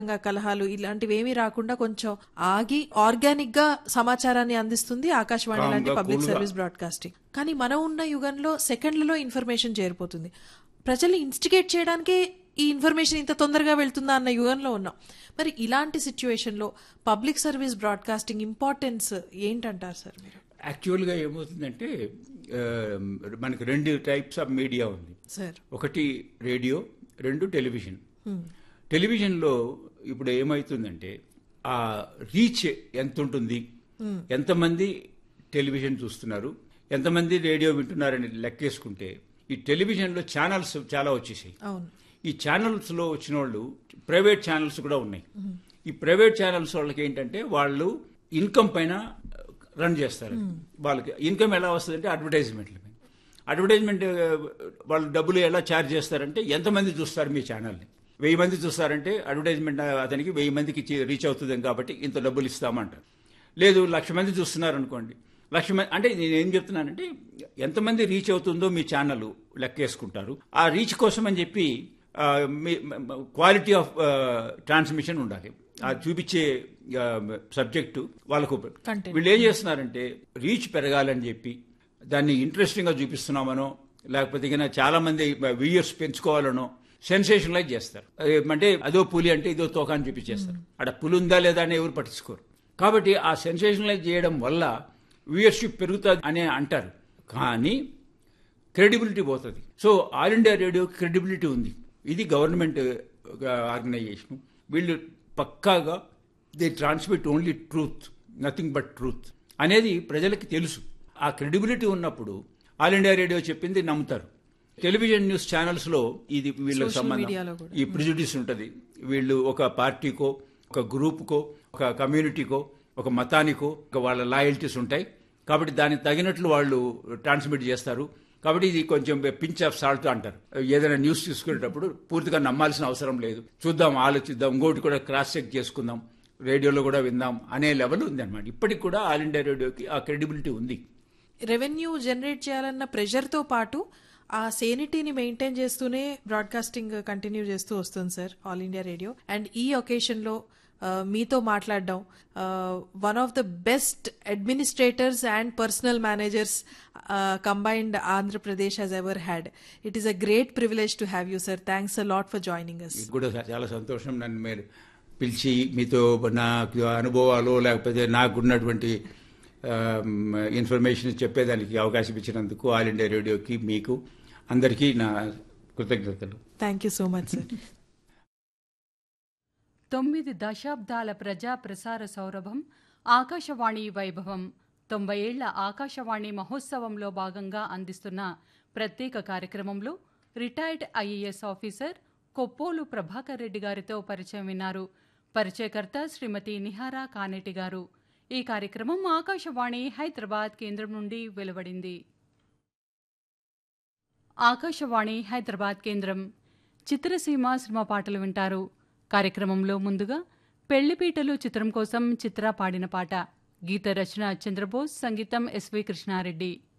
ఇంకా కలహాలు ఇలాంటివి ఏమీ రాకుండా కొంచెం ఆగి ఆర్గానిక్ గా సమాచారాన్ని అందిస్తుంది ఆకాశవాణి Calm లాంటి గా, పబ్లిక్ cool గా. సర్వీస్ బ్రాడ్కాస్టింగ్ కానీ మనం ఉన్న యుగంలో సెకండ్లలో ఇన్ఫర్మేషన్ చేరిపోతుంది ప్రజల్ని ఇన్స్టిగేట్ చేయడానికే ఈ ఇన్ఫర్మేషన్ ఇంత తొందరగా వెళ్తుందా అన్న యుగంలో ఉన్నాం మరి ఇలాంటి సిచ్యువేషన్ లో పబ్లిక్ సర్వీస్ బ్రాడ్కాస్టింగ్ ఇంపార్టెన్స్ ఏంటంటారు సార్ మీరు యాక్చువల్గా ఏమవుతుందంటే ఆ, మనకి రెండు టైప్స్ ఆఫ్ మీడియా ఉంది సార్ ఒకటి రేడియో రెండు టెలివిజన్ టెలివిజన్లో ఇప్పుడు ఏమవుతుందంటే ఆ రీచ్ ఎంత ఉంటుంది ఎంతమంది టెలివిజన్ చూస్తున్నారు ఎంతమంది రేడియో వింటున్నారని లెక్కేసుకుంటే ఈ టెలివిజన్లో ఛానల్స్ చాలా వచ్చేసాయి అవును ఈ ఛానల్స్ లో వచ్చిన వాళ్ళు ప్రైవేట్ ఛానల్స్ కూడా ఉన్నాయి ఈ ప్రైవేట్ ఛానల్స్ వాళ్ళకి ఏంటంటే వాళ్ళు ఇన్కమ్ పైన రన్ చేస్తారు వాళ్ళకి ఇన్కమ్ ఎలా వస్తుంది అంటే అడ్వర్టైజ్మెంట్ల మీద అడ్వర్టైజ్మెంట్ ఆ, వాళ్ళు డబ్బులు ఎలా ఛార్జ్ చేస్తారంటే ఎంతమంది చూస్తారు మీ ఛానల్ని వెయ్యి మంది చూస్తారంటే అడ్వర్టైజ్మెంట్ అతనికి వెయ్యి మందికి చి- రీచ్ అవుతుంది కాబట్టి ఇంత డబ్బులు ఇస్తామంటారు లేదు లక్ష మంది చూస్తున్నారు అనుకోండి లక్ష మంది అంటే నేను ఏం చెప్తున్నానంటే ఎంతమంది రీచ్ అవుతుందో మీ ఛానల్ లెక్కేసుకుంటారు ఆ రీచ్ కోసం అని చెప్పి క్వాలిటీ ఆఫ్ ట్రాన్స్మిషన్ ఉండాలి ఆ చూపించే సబ్జెక్టు వాళ్ళకు Content. వీళ్ళు ఏం చేస్తున్నారంటే రీచ్ పెరగాలని చెప్పి దాన్ని ఇంట్రెస్టింగ్ గా చూపిస్తున్నామనో లేకపోతే ఇక చాలా మంది వ్యూయర్స్ పెంచుకోవాలనో సెన్సేషనలైజ్ చేస్తారు అదే అంటే అదో పులి అంటే ఇదో తోక అని చూపించేస్తారు అక్కడ పులి ఉందా లేదా అని ఎవరు పట్టించుకోరు కాబట్టి ఆ సెన్సేషనలైజ్ చేయడం వల్ల వ్యూయర్షిప్ పెరుగుతుంది అని అంటారు కానీ క్రెడిబిలిటీ పోతుంది so all India radio credibility ఉంది ఇది గవర్నమెంట్ ఆర్గనైజేషన్ వీళ్ళు పక్కాగా they transmit only truth nothing but truth అనేది ప్రజలకి తెలుసు ఆ క్రెడిబిలిటీ ఉన్నప్పుడు ఆల్ ఇండియా రేడియో చెప్పింది నమ్ముతారు టెలివిజన్ న్యూస్ ఛానల్స్ లో ఇది వీళ్ళకి Social mediaలో సంబంధం కూడా. ఈ ప్రిజుడిస్ ఉంటుంది వీళ్ళు ఒక పార్టీకో ఒక గ్రూప్కో ఒక కమ్యూనిటీకో ఒక మతానికో ఒక వాళ్ళ లాయల్టీస్ ఉంటాయి కాబట్టి దానికి తగినట్లు వాళ్ళు ట్రాన్స్మిట్ చేస్తారు కాబట్టి ఇది కొంచెం పించ్ ఆఫ్ సాల్ట్ అంటారు ఏదైనా న్యూస్ తీసుకునేటప్పుడు పూర్తిగా నమ్మాల్సిన అవసరం లేదు చూద్దాం ఆలోచిద్దాం ఇంకోటి కూడా క్రాస్ చెక్ చేసుకుందాం రేడియోలో కూడా విందాం అనే లెవెల్ ఉంది అనమాట ఇప్పటికి కూడా ఆల్ ఇండియా రేడియోకి ఆ క్రెడిబిలిటీ ఉంది రెవెన్యూ జనరేట్ చేయాలన్న ప్రెషర్తో పాటు ఆ సేనిటీని మెయింటైన్ చేస్తూనే బ్రాడ్కాస్టింగ్ కంటిన్యూ చేస్తూ వస్తుంది sir all India radio and ఈ ఒకేషన్లో మీతో మాట్లాడడం one of the best administrators and personnel managers combined Andhra Pradesh has ever had it is a great privilege to have you sir thanks a lot for joining us ఇది కూడా చాలా సంతోషం నన్ను మీరు పిలిచి మీతో నాకు అనుభవాలు లేకపోతే నాకున్నటువంటి ఇన్ఫర్మేషన్ చెప్పేదానికి అవకాశం ఇచ్చినందుకు ఆల్ ఇండియా రేడియోకి మీకు అందరికీ నా కృతజ్ఞతలు thank you so much sir తొమ్మిది దశాబ్దాల ప్రజా ప్రసార సౌరభం ఆకాశవాణి వైభవం తొంభై ఏళ్ల ఆకాశవాణి మహోత్సవంలో భాగంగా అందిస్తున్న ప్రత్యేక కార్యక్రమంలో retired IAS officer Koppolu Prabhakar Reddy గారితో పరిచయం విన్నారు పరిచయకర్త శ్రీమతి నిహారా కానేటి గారు ఈ కార్యక్రమం ఆకాశవాణి హైదరాబాద్ కేంద్రం నుండి వెలువడింది ఆకాశవాణి హైదరాబాద్ కేంద్రం చిత్రసీమ సినిమా పాటలు వింటారు కార్యక్రమంలో ముందుగా పెళ్లిపీటలు చిత్రం కోసం చిత్ర పాడిన పాట గీత రచన చంద్రబోస్ సంగీతం ఎస్వి కృష్ణారెడ్డి